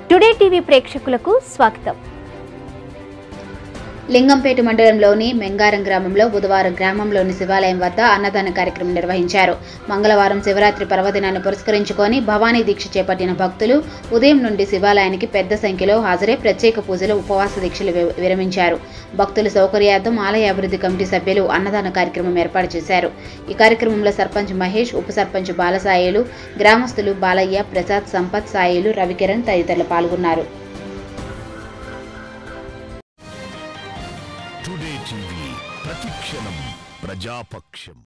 today TV ప్రేక్షకులకు స్వాగతం లింగంపేట మండలంలోని మెంగారం గ్రామంలో బుధవారం గ్రామంలోని శివాలయం వద్ద అన్నదాన కార్యక్రమం నిర్వహించారు మంగళవారం శివరాత్రి పర్వదినాన్ని పురస్కరించుకొని భవానీ దీక్ష చేపట్టిన భక్తులు ఉదయం నుండి శివాలయానికి పెద్ద సంఖ్యలో హాజరై ప్రత్యేక పూజలు ఉపవాస దీక్షలు వి- విరమించారు భక్తుల సౌకర్యార్థం ఆలయ అభివృద్ధి కమిటీ సభ్యులు అన్నదాన కార్యక్రమం ఏర్పాటు చేశారు ఈ కార్యక్రమంలో సర్పంచ్ మహేష్ ఉప సర్పంచ్ బాలసాయిలు గ్రామస్తులు బాలయ్య ప్రసాద్ సంపత్ సాయిలు రవికిరణ్ తదితరులు పాల్గొన్నారు టుడే టీవీ ప్రతిక్షణం ప్రజాపక్షం